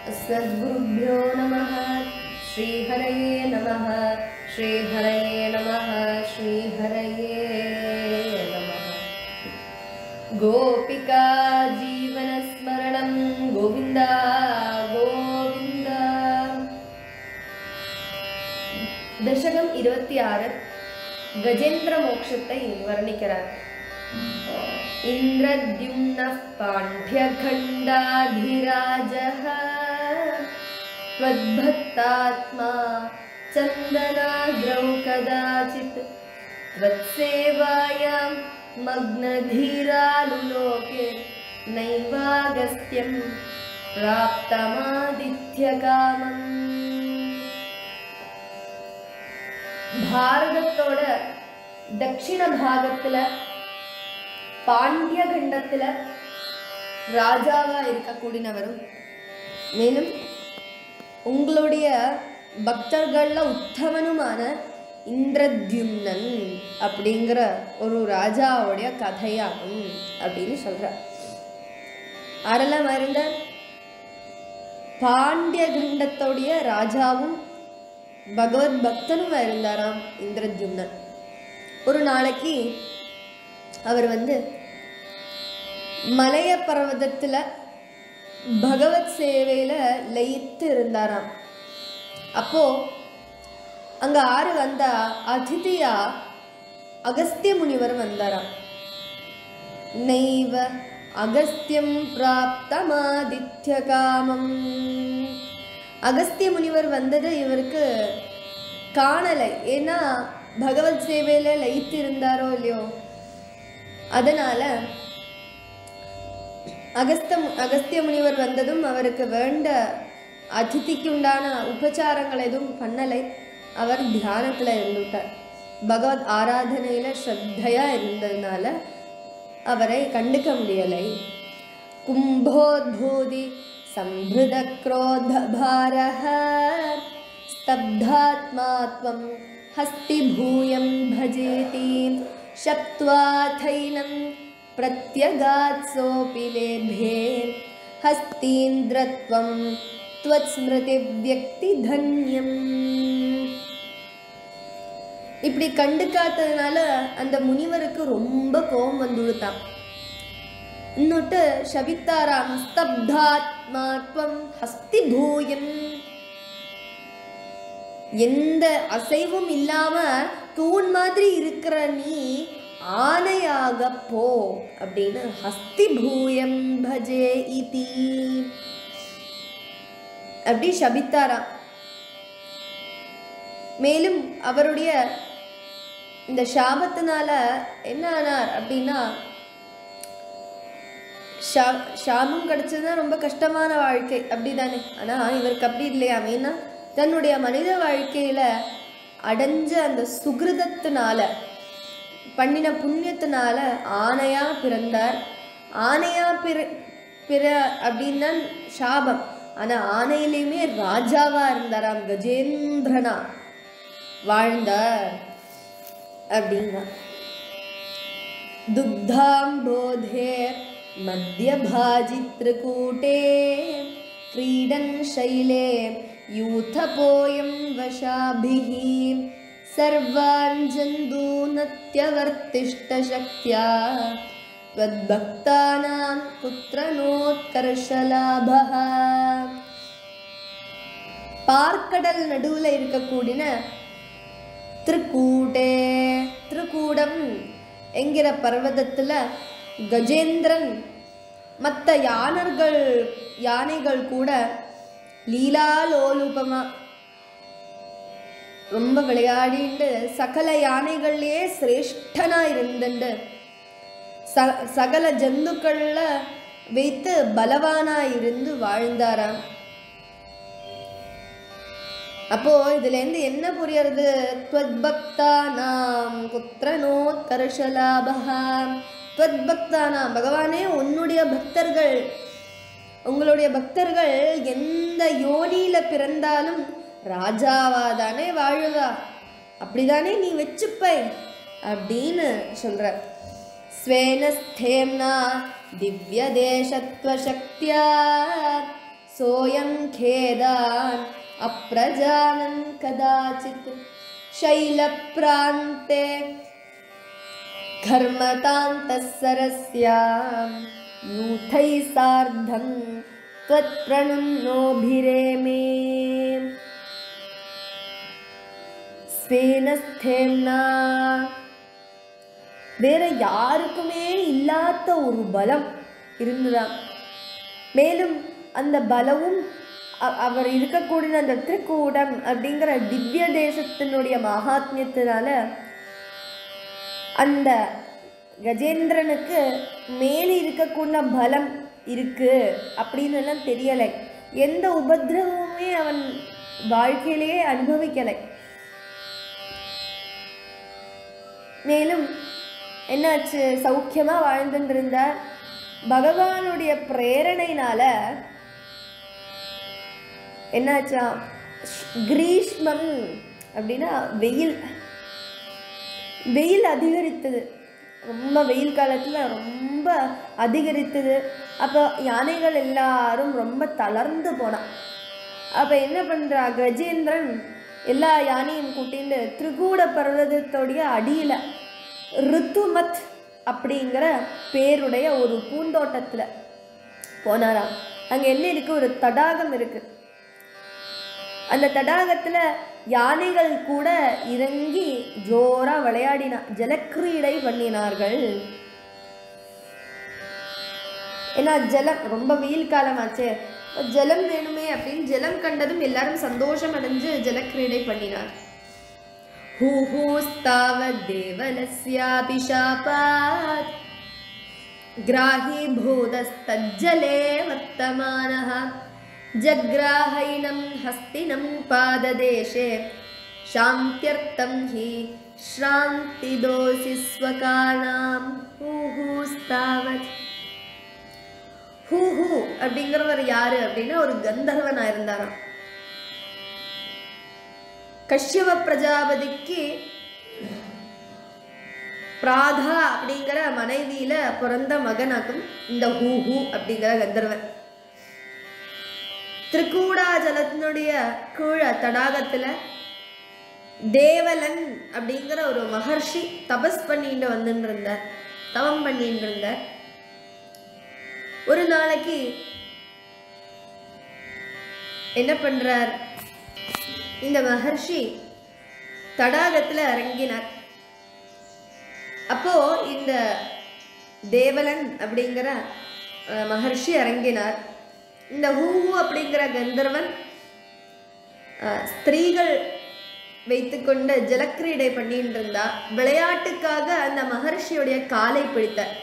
सद्गुरुभ्यो नमः श्रीहरये नमः श्रीहरये नमः श्रीहरये नमः गोपिका जीवनस्मरणं गोविन्द गोविन्द தசகம் இருபத்தி ஆறு கஜேந்திர மோட்சத்தை வர்ணிக்கிறார் इन्द्रद्युम्नः पाण्ड्यखण्डाधिराजः त्वद्भक्तात्मा चन्दनाद्रौ कदाचित् त्वत्सेवायां मग्नधीरालुलोके नैवागस्त्यं प्राप्तमादित्यकामम् பாரதத்தோட தட்சிண பாகத்துல பாண்டிய கண்டத்துல ராஜாவா இருக்கக்கூடியவரும் மேலும் உங்களுடைய பக்தர்கள்ல உத்தமனுமான இந்திரத்யும்னன் அப்படிங்கிற ஒரு ராஜாவுடைய கதையாகும் அப்படின்னு சொல்ற ஆரெல்லாம் இருந்த பாண்டிய கண்டத்தோடைய ராஜாவும் பகவத் பக்தனும் இருந்தாராம் இந்திரத்யும்னன் ஒரு நாளைக்கு அவர் வந்து மலைய பர்வதத்தில் பகவத் சேவையில் லயித்து இருந்தாராம் அப்போ அங்க ஆறு வந்தா அதிதியா அகஸ்திய முனிவர் வந்தாராம் நைவ அகஸ்தியம் பிராப்தமாதித்ய காமம் அகஸ்திய முனிவர் வந்தது இவருக்கு காணலை ஏன்னா பகவத் சேவையில லயித்து இருந்தாரோ இல்லையோ அதனால அகஸ்த அகஸ்திய முனிவர் வந்ததும் அவருக்கு வேண்ட அதிதிக்கு உண்டான உபச்சாரங்கள் எதுவும் பண்ணலை அவர் தியானத்துல இருந்துட்டார் பகவத் ஆராதனையில ஸ்ரத்தையா இருந்ததுனால அவரை கண்டுக்க முடியலை கும்போத்பூதி சம்பிருத क्रोध भारः स्तब्धात्मा त्वं हस्तिभूयं भजेति शप्त्वाथैनं प्रत्यगात्सोऽपि लेभे हस्तीन्द्रत्वं त्वत्स्मृतिव्यक्तिधन्यम् இப்படி கண்டுக்காததுனால அந்த முனிவருக்கு ரொம்ப கோபம் வந்துடுத்தான் இன்னொட்டு ಶಬಿತ್ತಾರಾಮ್ ಸ್ತಬ್ಧಾತ್ಮಾತ್ವಂ ஹஸ்திபூயம் எந்த அசைவும் இல்லாம தூண் மாதிரி இருக்கிற நீ ஆனையாக போ அப்படின்னு ஹஸ்திபூயம் பஜே இதி அப்படி சபித்தாராம் மேலும் அவருடைய இந்த சாபத்தினால என்ன ஆனார் அப்படின்னா ஷா- ஷாபம் கிடைச்சதுன்னா ரொம்ப கஷ்டமான வாழ்க்கை அப்படிதானே ஆனா இவருக்கு அப்படி இல்லையா ஏன்னா தன்னுடைய மனித வாழ்க்கையில அடைஞ்ச அந்த சுகிருதத்தினால பண்ணின புண்ணியத்தினால ஆணையா பிறந்தார் ஆணையா பிற பிற அப்படின்னா சாபம் ஆனா ஆணையிலையுமே ராஜாவா இருந்தாராம் கஜேந்திரனா வாழ்ந்தார் அப்படின்னா दुग्धाम्बोधे मध्यभाजित्रकूटे क्रीडन् शैले यूथपोऽयं वशाभिः सर्वान् जन्दूनत्यवर्तिष्ठशक्त्या त्वद्भक्तानां पुत्रनोत्कर्षलाभः பார்க்கடல் நடுவில் இருக்கக்கூடிய திருக்கூடே திருக்கூடம் என்கிற பர்வதத்தில் கஜேந்திரன் மற்ற யானர்கள் யானைகள் கூட லீலாலோலுபமா ரொம்ப விளையாடிண்டு சகல யானைகள்லயே சிரேஷ்டனா இருந்துண்டு ச சகல ஜந்துக்கள்ல வைத்து பலவானா இருந்து வாழ்ந்தாராம் அப்போ இதுல இருந்து என்ன புரியறது துவத்பக்தானாம் புத்திரனோத்கர்ஷலாபகா துவத்பக்தானாம் பகவானே உன்னுடைய பக்தர்கள் உங்களுடைய பக்தர்கள் எந்த யோனியில பிறந்தாலும் ராஜாவா தானே வாழுவா அப்படிதானே நீ வச்சுப்பை அப்படின்னு சொல்ற ஸ்வேன ஸ்தேம்னா திவ்ய தேசத்வசக்தியா सोऽयं खेदान् अप्रजानन् कदाचित् शैलप्रान्ते घर्मतान्तःसरस्यां यूथैः सार्धं त्वत्प्रणुन्नोभिरेमे ஸ்வேனஸ்தேம்னா வேற யாருக்குமே இல்லாத ஒரு பலம் இருந்ததாம் மேலும் அந்த பலமும் அ- அவர் இருக்கக்கூடிய அந்த திருக்கூடம் அப்படிங்கிற திவ்ய தேசத்தினுடைய மகாத்மியத்தினால அந்த கஜேந்திரனுக்கு மேலே இருக்கக்கூடிய பலம் இருக்கு அப்படின்னு எல்லாம் தெரியலை எந்த உபதிரவமுமே அவன் வாழ்க்கையிலேயே அனுபவிக்கலை மேலும் என்னாச்சு சௌக்கியமா வாழ்ந்துட்டு இருந்தார் பகவானுடைய பிரேரணையினால என்னாச்சா கிரீஷ்மம் அப்படின்னா வெயில் வெயில் அதிகரித்தது ரொம்ப வெயில் காலத்தில் ரொம்ப அதிகரித்தது அப்போ யானைகள் எல்லாரும் ரொம்ப தளர்ந்து போனான் அப்போ என்ன பண்ணுறா கஜேந்திரன் எல்லா யானையும் கூட்டிட்டு திரிகூட பர்வதத்தோடைய அடியில் ரித்துமத் அப்படிங்கிற பேருடைய ஒரு பூந்தோட்டத்தில் போனாராம் அங்கே என்ன இருக்கு ஒரு தடாகம் இருக்கு அந்த தடாகத்துல யானைகள் கூட இறங்கி ஜோரா விளையாடினா ஜலக்கிரீடை பண்ணினார்கள் ஏன்னா ஜலம் ரொம்ப வெயில் காலமாச்சே ஜலம் வேணுமே அப்படின்னு ஜலம் கண்டதும் எல்லாரும் சந்தோஷம் அடைஞ்சு ஜலக்கிரீடை பண்ணினார் हूहूस्तावद्देवलस्यापि शापात् ग्राहीभूतस्तज्जले वर्तमानः जग्राहैनं हस्तिनं पाददेशे शान्त्यर्थं हि श्रान्तिदोषि स्वकानां हूहूस्तावत् ஹூஹூ அப்படிங்கிறவர் யாரு அப்படின்னா ஒரு கந்தர்வனா இருந்தாராம் கஷ்யப பிரஜாபதிக்கு பிராதா அப்படிங்கிற மனைவியில பிறந்த மகனாக்கும் இந்த ஹூஹூ அப்படிங்கிற கந்தர்வன் திரிகூடாஜலத்தினுடைய கீழ தடாகத்துல தேவலன் அப்படிங்கிற ஒரு மகர்ஷி தபஸ் பண்ணிட்டு வந்துட்டு இருந்தார் தவம் பண்ணிட்டு இருந்தார் ஒரு நாளைக்கு என்ன பண்றார் இந்த மகர்ஷி தடாகத்துல இறங்கினார் அப்போ இந்த தேவலன் அப்படிங்கிற அஹ், மகர்ஷி இறங்கினார் இந்த ஹூஹு அப்படிங்கிற கந்தர்வன் அஹ், ஸ்திரீகள் வைத்துக்கொண்டு ஜலக்கிரீடை பண்ணிட்டு இருந்தா விளையாட்டுக்காக அந்த மகர்ஷியுடைய காலை பிடித்தார்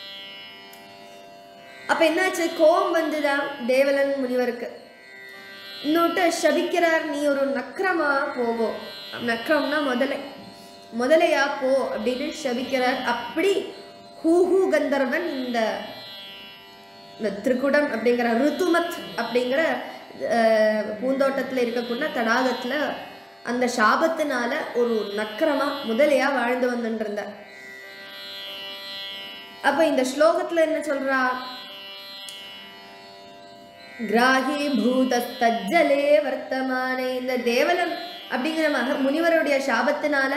அப்ப என்னாச்சு கோபம் வந்துதான் தேவலன் முனிவருக்கு இன்னொட்டு சபிக்கிறார் நீ ஒரு நக்கரமா போகோ நக்கரம்னா முதலை முதலையா போ அப்படின்னு சபிக்கிறார் அப்படி ஹூஹூ கந்தர்வன் இந்த இந்த திருக்குடம் அப்படிங்கிற ருத்துமத் அப்படிங்கிற அஹ், பூந்தோட்டத்துல இருக்கக்கூடிய தடாகத்துல அந்த சாபத்தினால ஒரு நக்கரமா முதலையா வாழ்ந்து வந்துட்டு இருந்தார் அப்ப இந்த ஸ்லோகத்துல என்ன சொல்றா கிராகி பூதஸ்தஜ்ஜலே வர்த்தமானே இந்த தேவலம் அப்படிங்கிற மக முனிவருடைய சாபத்தினால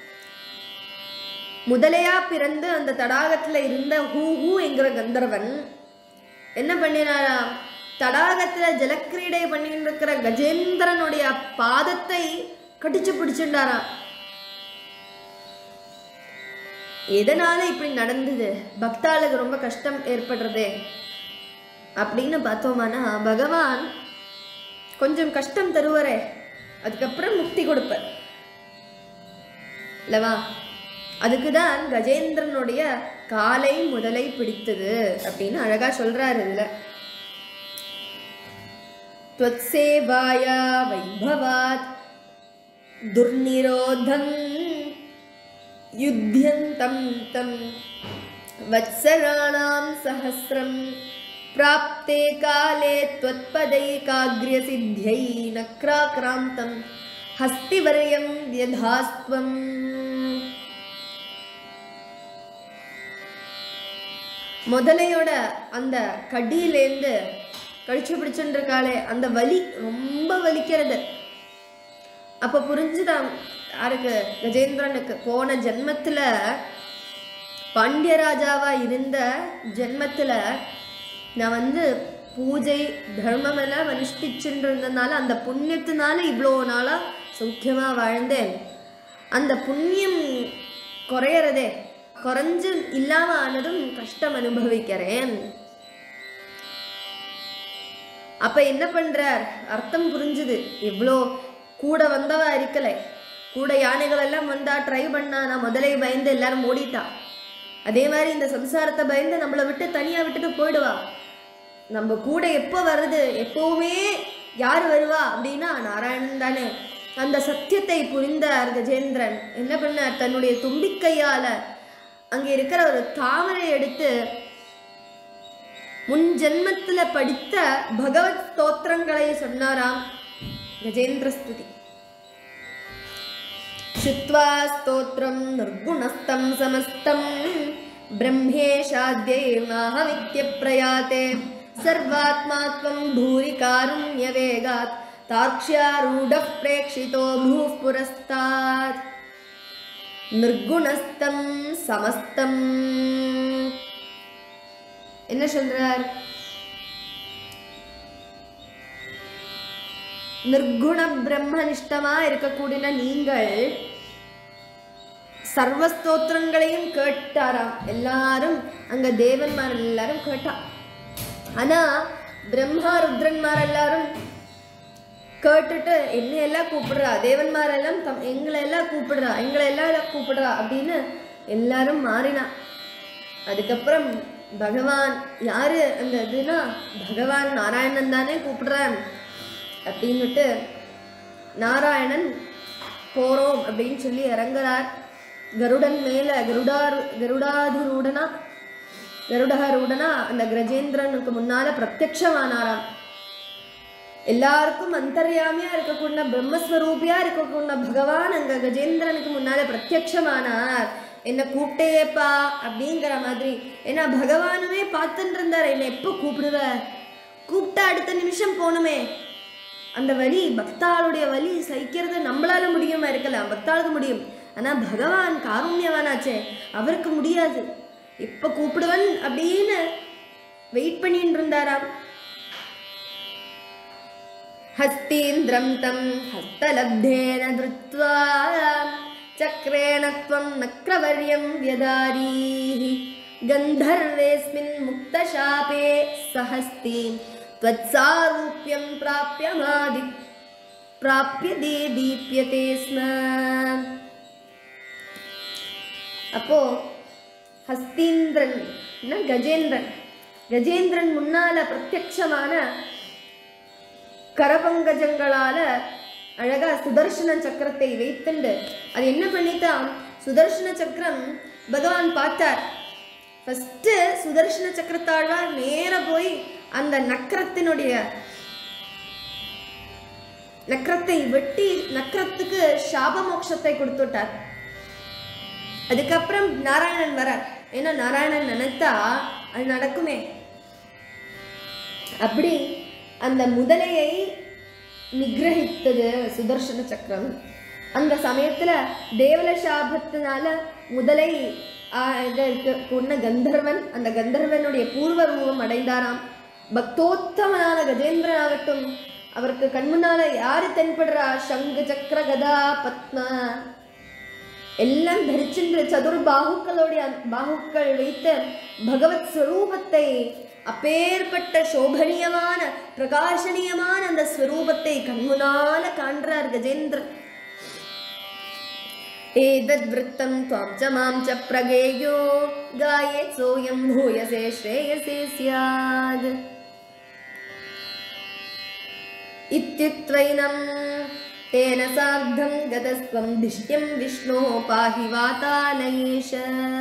முதலையா பிறந்து அந்த தடாகத்துல இருந்த ஹூ ஹூ என்கிற கந்தர்வன் என்ன பண்ணினாரா தடாகத்துல ஜலக்கிரீடை பண்ணிட்டு இருக்கிற கஜேந்திரனுடைய பாதத்தை கடிச்சு பிடிச்சுட்டாராம் எதனால இப்படி நடந்தது பக்தாளுக்கு ரொம்ப கஷ்டம் ஏற்படுறதே அப்படின்னு பார்த்தோமானா பகவான் கொஞ்சம் கஷ்டம் தருவாரே அதுக்கப்புறம் முக்தி கொடுப்பார் இல்லவா அதுக்குதான் கஜேந்திரனுடைய காலை முதலை பிடித்தது அப்படின்னு அழகா சொல்றாரு இதுல त्वत्सेवाया वैभवात् दुर्निरोधं युध्यन्तं तं वत्सराणां सहस्रं प्राप्ते काले त्वत्पदैकाग्र्यसिद्ध्यै नक्राक्रान्तं हस्तिवर्यं व्यधास्त्वम् முதலையோட அந்த கடியிலேருந்து கடிச்சு பிடிச்சுட்டு இருக்காளே அந்த வலி ரொம்ப வலிக்கிறது அப்ப புரிஞ்சுதான் யாருக்கு கஜேந்திரனுக்கு போன ஜென்மத்துல பாண்டியராஜாவா இருந்த ஜென்மத்துல நான் வந்து பூஜை தர்மம் எல்லாம் அனுஷ்டிச்சுட்டு இருந்ததுனால அந்த புண்ணியத்தினால இவ்வளோ நாளா சௌக்கியமா வாழ்ந்தேன் அந்த புண்ணியம் குறையறதே குறைஞ்சு இல்லாம ஆனதும் கஷ்டம் அனுபவிக்கிறேன் அப்ப என்ன பண்றார் அர்த்தம் புரிஞ்சுது இவ்வளோ கூட வந்தவ இருக்கலை கூட யானைகள் எல்லாம் வந்தா ட்ரை பண்ணா நான் முதலே பயந்து எல்லாரும் ஓடிட்டா அதே மாதிரி இந்த சம்சாரத்தை பயந்து நம்மளை விட்டு தனியா விட்டுட்டு போயிடுவா நம்ம கூட எப்போ வருது எப்பவுமே யார் வருவா அப்படின்னா நாராயணன் தானே அந்த சத்தியத்தை புரிந்தார் கஜேந்திரன் என்ன பண்ணார் தன்னுடைய தும்பிக்கையால அங்கே இருக்கிற ஒரு தாமரை எடுத்து முன் ஜென்மத்துல படித்த பகவத் ஸ்தோத்திரங்களை சொன்னாராம் கஜேந்திர ஸ்துதி श्रुत्वा स्तोत्रं निर्गुणस्तं समस्तं ब्रह्मेशाद्यैर्नाहमित्यप्रयाते सर्वात्मा त्वं भूरि कारुण्यवेगात् तार्क्ष्यारूढः प्रेक्षितो भूः पुरस्तात् निर्गुणस्तं समस्तम् என்ன சொல்றார் நிர்குண பிரம்மனிஷ்டமா இருக்கக்கூடிய நீங்கள் சர்வ ஸ்தோத்திரங்களையும் கேட்டாராம் எல்லாரும் அங்க தேவன்மார் எல்லாரும் கேட்டா ஆனா பிரம்மா ருத்ரன்மார் எல்லாரும் கேட்டுட்டு என்ன எல்லாம் கூப்பிடுறா தேவன்மார் எல்லாம் தம் எங்களை எல்லாம் கூப்பிடுறா எங்களை எல்லாம் எல்லாம் கூப்பிடுறா அப்படின்னு எல்லாரும் மாறினா அதுக்கப்புறம் பகவான் யாரு அந்த இதுனா பகவான் நாராயணன் தானே கூப்பிடுறான் அப்படின்னுட்டு நாராயணன் போறோம் அப்படின்னு சொல்லி இறங்குறார் கருடன் மேல கருடார் கருடாதிரூடனா கருடகரூடனா அந்த கஜேந்திரனுக்கு முன்னால பிரத்யக்ஷமானாராம் எல்லாருக்கும் அந்தர்யாமியா இருக்கக்கூடிய பிரம்மஸ்வரூபியா இருக்கக்கூடிய பகவான் அங்க கஜேந்திரனுக்கு முன்னால பிரத்யக்ஷமானார் என்ன கூப்பிட்டேப்பா அப்படிங்கிற மாதிரி ஏன்னா பகவானுமே பார்த்துட்டு இருந்தார் என்னை எப்போ கூப்பிடுவ கூப்பிட்டா அடுத்த நிமிஷம் போகணுமே அந்த வலி பக்தாளுடைய வலி சகிக்கிறது நம்மளால முடியுமா இருக்கலாம் பக்தாளுக்கு முடியும் ஆனா பகவான் காருண்யவானாச்சே அவருக்கு முடியாது எப்ப கூப்பிடுவன் அப்படின்னு வெயிட் பண்ணிட்டு இருந்தாராம் हस्तीन्द्रं तं हस्तलब्धेन धृत्वा चक्रेण त्वं नक्रवर्यं व्यदारीः गन्धर्वेऽस्मिन् मुक्तशापे सहस्तीं त्वत्सारूप्यं प्राप्यमादि प्राप्यते दीप्यते स्म அப்போ ஹஸ்தீந்திரன் என்ன கஜேந்திரன் கஜேந்திரன் முன்னால பிரத்யக்ஷமான கரபங்கஜங்களால அழகா சுதர்சன சக்கரத்தை வைத்துண்டு அது என்ன பண்ணித்தான் சுதர்சன சக்கரம் பகவான் பார்த்தார் ஃபஸ்ட்டு சுதர்சன சக்கரத்தாழ்வார் நேர போய் அந்த நக்கரத்தினுடைய நக்கரத்தை வெட்டி நக்கரத்துக்கு சாப மோட்சத்தை கொடுத்துட்டார் அதுக்கப்புறம் நாராயணன் வரார் ஏன்னா நாராயணன் நினைத்தா அது நடக்குமே அப்படி அந்த முதலையை நிகிரகித்தது சுதர்சன சக்கரம் அந்த சமயத்துல தேவல சாபத்தினால முதலை ஆ, இத இருக்க கொண்ட கந்தர்வன் அந்த கந்தர்வனுடைய பூர்வ ரூபம் அடைந்தாராம் பக்தோத்தமனான கஜேந்திரன் ஆகட்டும் அவருக்கு கண்முன்னால யாரு தென்படுறா சங்கு சக்கர கதா பத்ம எல்லாம் தரிச்சின்ற சதுர் பாகுக்களுடைய பாகுக்கள் வைத்த பகவத் ஸ்வரூபத்தை அப்பேற்பட்ட சோபனீயமான பிரகாசனீயமான அந்த ஸ்வரூபத்தை கண்முனால காண்றார் கஜேந்திரன் एतद्वृत्तं त्वां च मां च प्रगेयो गायेत् सोऽयं भूयसे श्रेयसे स्यात् इत्युक्त्वैनं तेन सार्धं गतस्त्वं दिष्ट्यं विष्णोः पाहि वातालयेश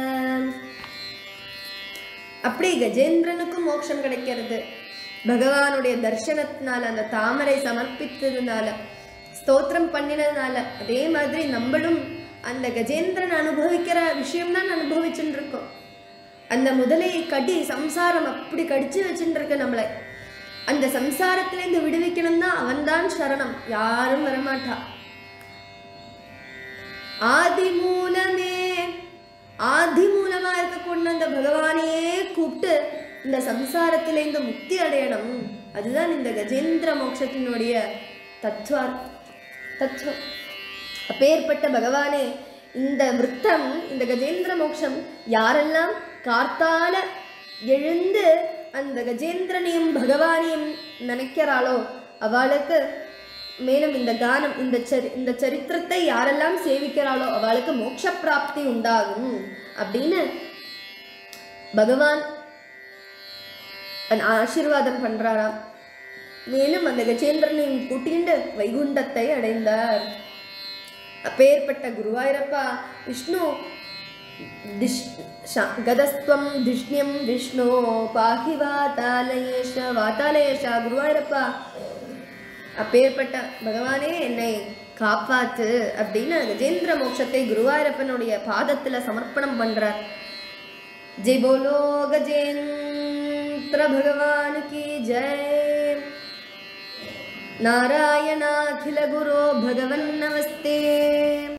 அப்படி கஜேந்திரனுக்கும் மோட்சம் கிடைக்கிறது பகவானுடைய தர்சனத்தினால அந்த தாமரை சமர்ப்பித்ததுனால ஸ்தோத்திரம் பண்ணினதுனால அதே மாதிரி நம்மளும் அந்த கஜேந்திரன் அனுபவிக்கிற விஷயம்தான் அனுபவிச்சுட்டு இருக்கோம் அந்த முதலை கடி சம்சாரம் அப்படி கடிச்சு வச்சுட்டு இருக்கு நம்மளை அந்த சம்சாரத்திலேருந்து விடுவிக்கணும்னா அவன்தான் சரணம் யாரும் வரமாட்டா ஆதி மூலமே ஆதி மூலமா இருக்கக்கூடிய அந்த பகவானையே கூப்பிட்டு இந்த சம்சாரத்திலேருந்து முக்தி அடையணும் அதுதான் இந்த கஜேந்திர மோட்சத்தினுடைய தத்துவ தத்துவம் அப்பேற்பட்ட பகவானே இந்த விருத்தம் இந்த கஜேந்திர மோட்சம் யாரெல்லாம் கார்த்தால எழுந்து அந்த கஜேந்திரனையும் பகவானையும் நினைக்கிறாளோ அவளுக்கு மேலும் இந்த கானம் இந்த சரி இந்த சரித்திரத்தை யாரெல்லாம் சேவிக்கிறாளோ அவளுக்கு மோட்ச பிராப்தி உண்டாகும் அப்படின்னு பகவான் அந்த ஆசீர்வாதம் பண்றாராம் மேலும் அந்த கஜேந்திரனையும் கூட்டிண்டு வைகுண்டத்தை அடைந்தார் அப்பேற்பட்ட குருவாயூரப்பா விஷ்ணு திஷ் ஷ- கதஸ்துவம் திஷ்ணியம் விஷ்ணு பாஹி வாதாலயேஷ வாதாலயேஷ குருவாயூரப்பா அப்பேற்பட்ட பகவானே என்னை காப்பாத்து அப்படின்னு கஜேந்திர மோட்சத்தை குருவாயூரப்பனுடைய பாதத்துல சமர்ப்பணம் பண்றார் जय बोलो गजेंद्र भगवान की जय नारायणाखिल गुरो भगवन् नमस्ते